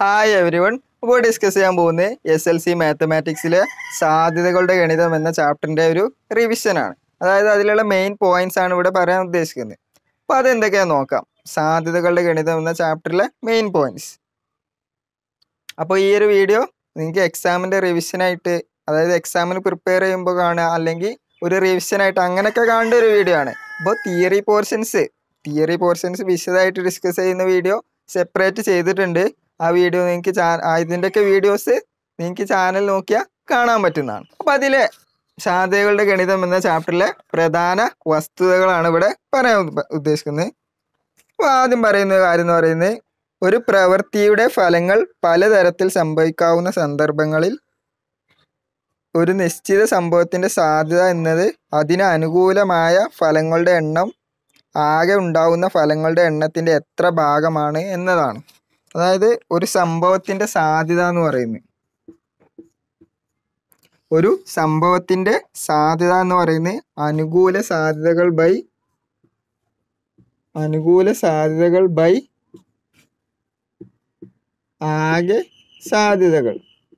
hi every one ഇപ്പോൾ discuss ചെയ്യാൻ പോകുന്നത് എസ് എൽ സി മാത്തമാറ്റിക്സിലെ സാധ്യതകളുടെ ഗണിതം എന്ന ചാപ്റ്ററിൻ്റെ ഒരു റിവിഷനാണ് അതായത് അതിലുള്ള മെയിൻ പോയിന്റ്സ് ആണ് ഇവിടെ പറയാൻ ഉദ്ദേശിക്കുന്നത് അപ്പോൾ അതെന്തൊക്കെയാണെന്ന് നോക്കാം സാധ്യതകളുടെ ഗണിതം എന്ന ചാപ്റ്ററിലെ മെയിൻ പോയിന്റ്സ് അപ്പോൾ ഈ ഒരു വീഡിയോ നിങ്ങൾക്ക് എക്സാമിൻ്റെ റിവിഷനായിട്ട് അതായത് എക്സാമിന് പ്രിപ്പയർ ചെയ്യുമ്പോൾ കാണുക അല്ലെങ്കിൽ ഒരു റിവിഷനായിട്ട് അങ്ങനെയൊക്കെ കാണേണ്ട ഒരു വീഡിയോ ആണ് അപ്പോൾ തിയറി പോർഷൻസ് തിയറി പോർഷൻസ് വിശദമായിട്ട് ഡിസ്കസ് ചെയ്യുന്ന വീഡിയോ സെപ്പറേറ്റ് ചെയ്തിട്ടുണ്ട് ആ വീഡിയോ നിങ്ങൾക്ക് ചാ ആ ഇതിൻ്റെയൊക്കെ വീഡിയോസ് നിങ്ങൾക്ക് ചാനൽ നോക്കിയാൽ കാണാൻ പറ്റുന്നതാണ് അപ്പോൾ അതിലെ സാധ്യതകളുടെ ഗണിതം എന്ന ചാപ്റ്ററിലെ പ്രധാന വസ്തുതകളാണ് ഇവിടെ പറയാൻ ഉദ്ദ- ഉദ്ദേശിക്കുന്നത് അപ്പോൾ ആദ്യം പറയുന്ന കാര്യം എന്ന് പറയുന്നത് ഒരു പ്രവൃത്തിയുടെ ഫലങ്ങൾ പലതരത്തിൽ സംഭവിക്കാവുന്ന സന്ദർഭങ്ങളിൽ ഒരു നിശ്ചിത സംഭവത്തിൻ്റെ സാധ്യത എന്നത് അതിന് അനുകൂലമായ ഫലങ്ങളുടെ എണ്ണം ആകെ ഉണ്ടാവുന്ന ഫലങ്ങളുടെ എണ്ണത്തിൻ്റെ എത്ര ഭാഗമാണ് എന്നതാണ് അതായത് ഒരു സംഭവത്തിൻ്റെ സാധ്യത എന്ന് പറയുന്നത് ഒരു സംഭവത്തിൻ്റെ സാധ്യത എന്ന് പറയുന്നത് അനുകൂല സാധ്യതകൾ ബൈ അനുകൂല സാധ്യതകൾ ബൈ ആകെ സാധ്യതകൾ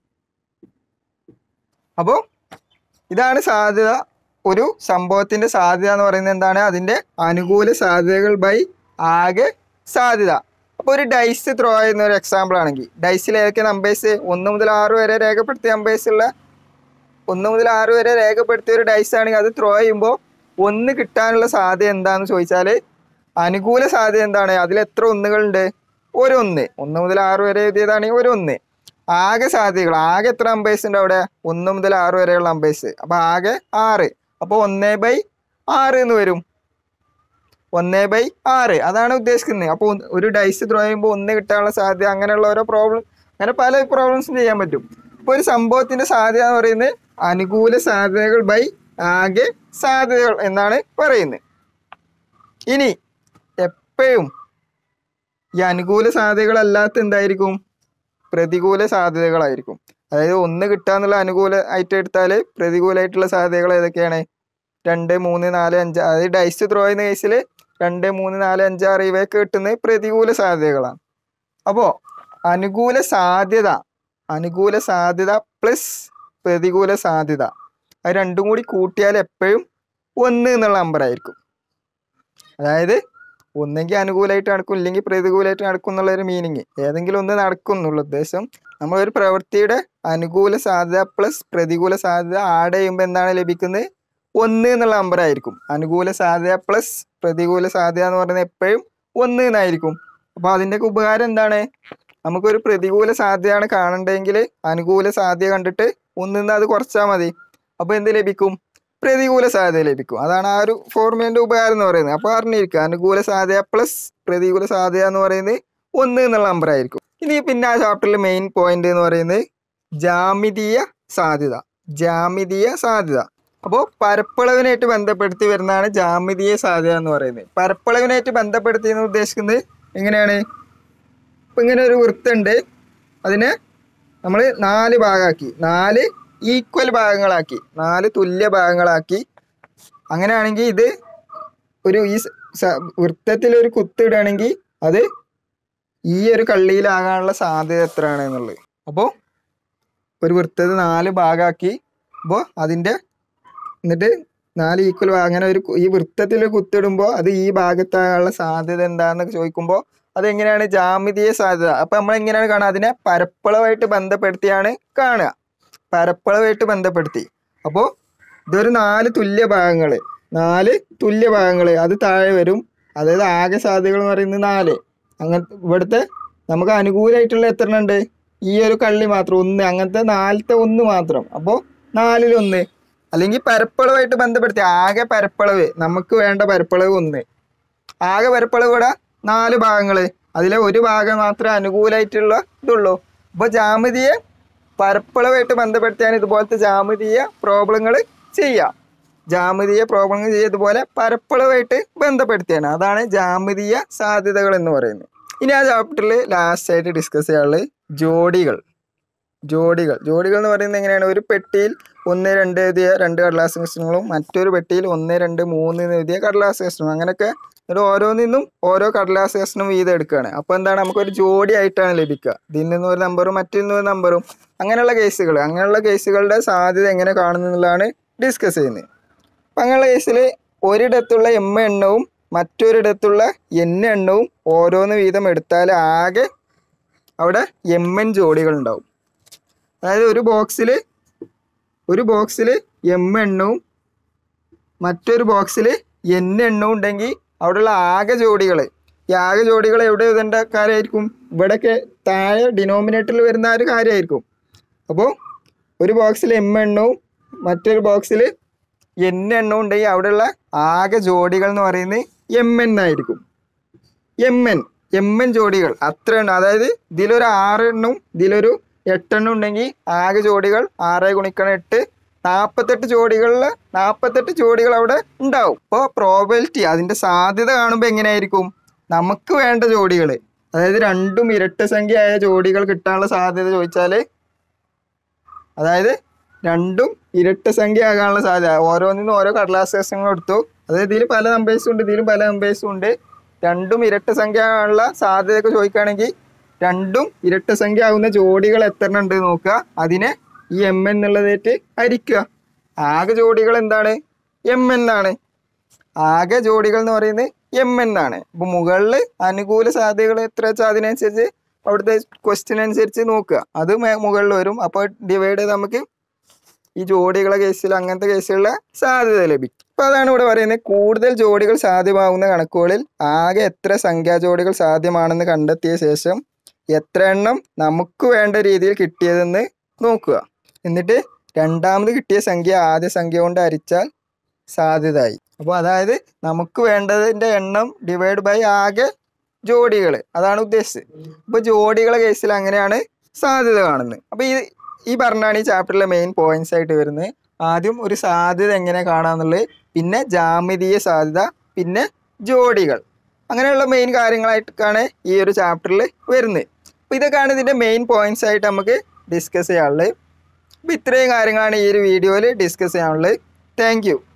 അപ്പോൾ ഇതാണ് സാധ്യത ഒരു സംഭവത്തിന്റെ സാധ്യത എന്ന് പറയുന്നത് എന്താണ് അതിന്റെ അനുകൂല സാധ്യതകൾ ബൈ ആകെ സാധ്യത അപ്പോൾ ഒരു ഡൈസ് ത്രോ ചെയ്യുന്ന ഒരു എക്സാമ്പിൾ ആണെങ്കിൽ ഡൈസിൽ ഏതൊക്കെ നമ്പേഴ്സ് ഒന്ന് മുതൽ ആറ് വരെ രേഖപ്പെടുത്തിയ നമ്പേഴ്സ് ഉള്ള ഒന്ന് മുതൽ ആറ് വരെ രേഖപ്പെടുത്തിയ ഒരു ഡൈസ് ആണെങ്കിൽ അത് ത്രോ ചെയ്യുമ്പോൾ ഒന്ന് കിട്ടാനുള്ള സാധ്യത എന്താണെന്ന് ചോദിച്ചാൽ അനുകൂല സാധ്യത എന്താണ് അതിൽ എത്ര ഒന്നുകളുണ്ട് ഒരു ഒന്ന് ഒന്ന് മുതൽ ആറ് വരെ എഴുതിയതാണെങ്കിൽ ഒരു ഒന്ന് ആകെ സാധ്യതകൾ ആകെ എത്ര നമ്പേഴ്സ് ഉണ്ട് അവിടെ ഒന്ന് മുതൽ ആറ് വരെയുള്ള നമ്പേഴ്സ് അപ്പോൾ ആകെ ആറ് അപ്പോൾ ഒന്ന് ബൈ ആറ് എന്ന് വരും ഒന്ന് ബൈ ആറ് അതാണ് ഉദ്ദേശിക്കുന്നത് അപ്പോൾ ഒരു ഡൈസ് ത്രോ ചെയ്യുമ്പോൾ ഒന്ന് കിട്ടാനുള്ള സാധ്യത അങ്ങനെയുള്ള ഓരോ പ്രോബ്ലം അങ്ങനെ പല പ്രോബ്ലംസും ചെയ്യാൻ പറ്റും ഇപ്പോൾ ഒരു സംഭവത്തിൻ്റെ സാധ്യത എന്ന് പറയുന്നത് അനുകൂല സാധ്യതകൾ ബൈ ആകെ സാധ്യതകൾ എന്നാണ് പറയുന്നത് ഇനി എപ്പോഴും ഈ അനുകൂല സാധ്യതകളല്ലാത്ത എന്തായിരിക്കും പ്രതികൂല സാധ്യതകളായിരിക്കും അതായത് ഒന്ന് കിട്ടാന്നുള്ള അനുകൂല ആയിട്ട് എടുത്താൽ പ്രതികൂലമായിട്ടുള്ള സാധ്യതകൾ ഏതൊക്കെയാണ് രണ്ട് മൂന്ന് നാല് അഞ്ച് അതായത് ഡൈസ് ത്രോ ചെയ്യുന്ന കേസിൽ രണ്ട് മൂന്ന് നാല് അഞ്ച് ആറ് ഇവയൊക്കെ കിട്ടുന്നത് പ്രതികൂല സാധ്യതകളാണ് അപ്പോൾ അനുകൂല സാധ്യത അനുകൂല സാധ്യത പ്ലസ് പ്രതികൂല സാധ്യത അത് രണ്ടും കൂടി കൂട്ടിയാൽ എപ്പോഴും ഒന്ന് എന്നുള്ള നമ്പർ ആയിരിക്കും അതായത് ഒന്നെങ്കിൽ അനുകൂലമായിട്ട് നടക്കും ഇല്ലെങ്കിൽ പ്രതികൂലമായിട്ട് നടക്കും എന്നുള്ള ഒരു മീനിങ് ഏതെങ്കിലും ഒന്ന് നടക്കും എന്നുള്ള ഉദ്ദേശം നമ്മളൊരു പ്രവൃത്തിയുടെ അനുകൂല സാധ്യത പ്ലസ് പ്രതികൂല സാധ്യത ആഡ് ചെയ്യുമ്പോൾ എന്താണ് ലഭിക്കുന്നത് ഒന്ന് എന്നുള്ള നമ്പർ ആയിരിക്കും അനുകൂല സാധ്യത പ്ലസ് പ്രതികൂല സാധ്യത എന്ന് പറയുന്നത് എപ്പോഴും ഒന്ന് എന്നായിരിക്കും അപ്പോൾ അതിൻ്റെയൊക്കെ ഉപകാരം എന്താണ് നമുക്കൊരു പ്രതികൂല സാധ്യതയാണ് കാണണ്ടെങ്കിൽ അനുകൂല സാധ്യത കണ്ടിട്ട് ഒന്നിന്ന് അത് കുറച്ചാൽ മതി അപ്പോൾ എന്ത് ലഭിക്കും പ്രതികൂല സാധ്യത ലഭിക്കും അതാണ് ആ ഒരു ഫോർമുലേൻ്റെ ഉപകാരം എന്ന് പറയുന്നത് അപ്പോൾ അറിഞ്ഞിരിക്കുക അനുകൂല സാധ്യത പ്ലസ് പ്രതികൂല സാധ്യത എന്ന് പറയുന്നത് ഒന്ന് എന്നുള്ള നമ്പർ ആയിരിക്കും ഇനി പിന്നെ ആ ചാപ്റ്ററിൽ മെയിൻ പോയിന്റ് എന്ന് പറയുന്നത് ജാമിതീയ സാധ്യത ജാമിതീയ സാധ്യത അപ്പോൾ പരപ്പളവിനായിട്ട് ബന്ധപ്പെടുത്തി വരുന്നതാണ് ജാമിതീയ സാധ്യത എന്ന് പറയുന്നത് പരപ്പളവിനായിട്ട് ബന്ധപ്പെടുത്തി എന്ന് ഉദ്ദേശിക്കുന്നത് എങ്ങനെയാണ് ഇപ്പം ഇങ്ങനെ ഒരു വൃത്തമുണ്ട് അതിനെ നമ്മൾ നാല് ഭാഗമാക്കി നാല് ഈക്വൽ ഭാഗങ്ങളാക്കി നാല് തുല്യ ഭാഗങ്ങളാക്കി അങ്ങനെയാണെങ്കിൽ ഇത് ഒരു ഈ സ- സ- വൃത്തത്തിൽ ഒരു കുത്തിടുകയാണെങ്കിൽ അത് ഈ ഒരു കള്ളിയിലാകാനുള്ള സാധ്യത എത്രയാണ് എന്നുള്ളത് അപ്പോൾ ഒരു വൃത്തത്തെ നാല് ഭാഗമാക്കി അപ്പോൾ അതിൻ്റെ എന്നിട്ട് നാല് ഈക്വൽ അങ്ങനെ ഒരു കു- ഈ വൃത്തത്തിൽ ഒരു കുത്തിടുമ്പോൾ അത് ഈ ഭാഗത്താകാനുള്ള സാധ്യത എന്താണെന്നൊക്കെ ചോദിക്കുമ്പോൾ അതെങ്ങനെയാണ് ജാമിതീയ സാധ്യത അപ്പം നമ്മൾ എങ്ങനെയാണ് കാണുക അതിനെ പരപ്പളവായിട്ട് ബന്ധപ്പെടുത്തിയാണ് കാണുക പരപ്പളവായിട്ട് ബന്ധപ്പെടുത്തി അപ്പോൾ ഇതൊരു നാല് തുല്യ ഭാഗങ്ങൾ നാല് തുല്യ ഭാഗങ്ങൾ അത് താഴെ വരും അതായത് ആകെ സാധ്യതകൾ എന്ന് പറയുന്നത് നാല് അങ്ങനത്തെ ഇവിടുത്തെ നമുക്ക് അനുകൂലമായിട്ടുള്ള എത്ര എണ്ണം ഉണ്ട് ഈ ഒരു കള്ളി മാത്രം ഒന്ന് അങ്ങനത്തെ നാലത്തെ ഒന്ന് മാത്രം അപ്പോൾ നാലിലൊന്ന് അല്ലെങ്കിൽ പരപ്പളവായിട്ട് ബന്ധപ്പെടുത്തി ആകെ പരപ്പളവ് നമുക്ക് വേണ്ട പരപ്പളവ് ഒന്ന് ആകെ പരപ്പളവ് ഇവിടെ നാല് ഭാഗങ്ങൾ അതിലെ ഒരു ഭാഗം മാത്രമേ അനുകൂലമായിട്ടുള്ള ഇതുള്ളൂ അപ്പോൾ ജാമിതിയെ പരപ്പളവായിട്ട് ബന്ധപ്പെടുത്തിയാണ് ഇതുപോലത്തെ ജാമിതീയ പ്രോബ്ലങ്ങൾ ചെയ്യുക ജാമിതീയ പ്രോബ്ലങ്ങൾ ചെയ്യുക ഇതുപോലെ പരപ്പളവായിട്ട് ബന്ധപ്പെടുത്തിയാണ് അതാണ് ജാമിതീയ സാധ്യതകൾ എന്ന് പറയുന്നത് ഇനി ആ ചാപ്റ്ററിൽ ലാസ്റ്റ് ആയിട്ട് ഡിസ്കസ് ചെയ്യാനുള്ളത് ജോഡികൾ ജോഡികൾ ജോഡികൾ എന്ന് പറയുന്നത് എങ്ങനെയാണ് ഒരു പെട്ടിയിൽ ഒന്ന് രണ്ട് എഴുതിയ രണ്ട് കടലാസ് കഷ്ണങ്ങളും മറ്റൊരു പെട്ടിയിൽ ഒന്ന് രണ്ട് മൂന്ന് എന്ന് എഴുതിയ കടലാസ് കഷ്ണങ്ങളും അങ്ങനെയൊക്കെ എന്നിട്ട് ഓരോന്നിന്നും ഓരോ കടലാസ് കഷ്ണം വീതം എടുക്കുകയാണ് അപ്പോൾ എന്താണ് നമുക്കൊരു ജോഡി ആയിട്ടാണ് ലഭിക്കുക ഇതിൽ നിന്ന് ഒരു നമ്പറും മറ്റിൽ നിന്ന് ഒരു നമ്പറും അങ്ങനെയുള്ള കേസുകൾ അങ്ങനെയുള്ള കേസുകളുടെ സാധ്യത എങ്ങനെ കാണുന്നു എന്നുള്ളതാണ് ഡിസ്കസ് ചെയ്യുന്നത് അപ്പം അങ്ങനെയുള്ള കേസിൽ ഒരിടത്തുള്ള എം എണ്ണവും മറ്റൊരിടത്തുള്ള എൻ എണ്ണവും ഓരോന്ന് വീതം എടുത്താൽ ആകെ അവിടെ എം എൻ ജോഡികൾ ഉണ്ടാവും അതായത് ഒരു ബോക്സിൽ ഒരു ബോക്സിൽ എം എണ്ണവും മറ്റൊരു ബോക്സിൽ എൻ എണ്ണവും ഉണ്ടെങ്കിൽ അവിടെയുള്ള ആകെ ജോഡികൾ ഈ ആകെ ജോഡികൾ എവിടെ എഴുതേണ്ട കാര്യമായിരിക്കും ഇവിടെയൊക്കെ താഴെ ഡിനോമിനേറ്ററിൽ വരുന്ന ആ ഒരു കാര്യമായിരിക്കും അപ്പോൾ ഒരു ബോക്സിൽ എം എണ്ണവും മറ്റൊരു ബോക്സിൽ എൻ എണ്ണവും ഉണ്ടെങ്കിൽ അവിടെയുള്ള ആകെ ജോഡികൾ എന്ന് പറയുന്നത് എം എൻ ആയിരിക്കും എം എൻ എം എൻ ജോഡികൾ അത്ര എണ്ണം അതായത് ഇതിലൊരു ആറ് എണ്ണവും ഇതിലൊരു എട്ടെണ്ണം ഉണ്ടെങ്കിൽ ആകെ ജോഡികൾ ആറ് ഗുണിക്കണം എട്ട് നാൽപ്പത്തെട്ട് ജോഡികളിൽ നാൽപ്പത്തെട്ട് ജോഡികൾ അവിടെ ഉണ്ടാവും അപ്പോൾ പ്രോബിലിറ്റി അതിൻ്റെ സാധ്യത കാണുമ്പോൾ എങ്ങനെയായിരിക്കും നമുക്ക് വേണ്ട ജോഡികൾ അതായത് രണ്ടും ഇരട്ട സംഖ്യയായ ജോഡികൾ കിട്ടാനുള്ള സാധ്യത ചോദിച്ചാൽ അതായത് രണ്ടും ഇരട്ട സംഖ്യ ആകാനുള്ള സാധ്യത ഓരോന്നിനും ഓരോ കടലാസ് കഷ്ണങ്ങൾ എടുത്തു അതായത് ഇതിൽ പല നമ്പേഴ്സും ഉണ്ട് ഇതിലും പല നമ്പേഴ്സും ഉണ്ട് രണ്ടും ഇരട്ട സംഖ്യ ആകാനുള്ള സാധ്യതയൊക്കെ ചോദിക്കുകയാണെങ്കിൽ രണ്ടും ഇരട്ട സംഖ്യ ആകുന്ന ജോഡികൾ എത്ര എണ്ണം ഉണ്ട് നോക്കുക അതിനെ ഈ എം എന്നുള്ളതായിട്ട് ഹരിക്കുക ആകെ ജോഡികൾ എന്താണ് എം എന്നാണ് ആകെ ജോഡികൾ എന്ന് പറയുന്നത് എം എന്നാണ് അപ്പോൾ മുകളിൽ അനുകൂല സാധ്യതകൾ എത്ര വെച്ചാൽ അതിനനുസരിച്ച് അവിടുത്തെ ക്വസ്റ്റ്യൻ അനുസരിച്ച് നോക്കുക അത് മേ- മുകളിൽ വരും അപ്പോൾ ഡിവൈഡ് ചെയ്ത് നമുക്ക് ഈ ജോഡികളെ കേസിൽ അങ്ങനത്തെ കേസുകളിലെ സാധ്യത ലഭിക്കും അപ്പോൾ അതാണ് ഇവിടെ പറയുന്നത് കൂടുതൽ ജോഡികൾ സാധ്യമാകുന്ന കണക്കുകളിൽ ആകെ എത്ര സംഖ്യാ ജോഡികൾ സാധ്യമാണെന്ന് കണ്ടെത്തിയ ശേഷം എത്ര എണ്ണം നമുക്ക് വേണ്ട രീതിയിൽ കിട്ടിയതെന്ന് നോക്കുക എന്നിട്ട് രണ്ടാമത് കിട്ടിയ സംഖ്യ ആദ്യ സംഖ്യ കൊണ്ട് ഹരിച്ചാൽ സാധ്യതയായി അപ്പോൾ അതായത് നമുക്ക് വേണ്ടതിൻ്റെ എണ്ണം ഡിവൈഡ് ബൈ ആകെ ജോഡികൾ അതാണ് ഉദ്ദേശിച്ചത് അപ്പോൾ ജോഡികളെ കേസിൽ അങ്ങനെയാണ് സാധ്യത കാണുന്നത് അപ്പോൾ ഈ ഈ പറഞ്ഞാണ് ഈ ചാപ്റ്ററിലെ മെയിൻ പോയിന്റ്സ് ആയിട്ട് വരുന്നത് ആദ്യം ഒരു സാധ്യത എങ്ങനെ കാണാമെന്നുള്ളത് പിന്നെ ജാമിതീയ സാധ്യത പിന്നെ ജോഡികൾ അങ്ങനെയുള്ള മെയിൻ കാര്യങ്ങളായിട്ടാണ് ഈ ഒരു ചാപ്റ്ററിൽ വരുന്നത് അപ്പോൾ ഇതൊക്കെയാണ് ഇതിൻ്റെ മെയിൻ പോയിന്റ്സ് ആയിട്ട് നമുക്ക് ഡിസ്കസ് ചെയ്യാനുള്ളത് അപ്പോൾ ഇത്രയും കാര്യങ്ങളാണ് ഈ ഒരു വീഡിയോയിൽ ഡിസ്കസ് ചെയ്യാനുള്ളത് താങ്ക്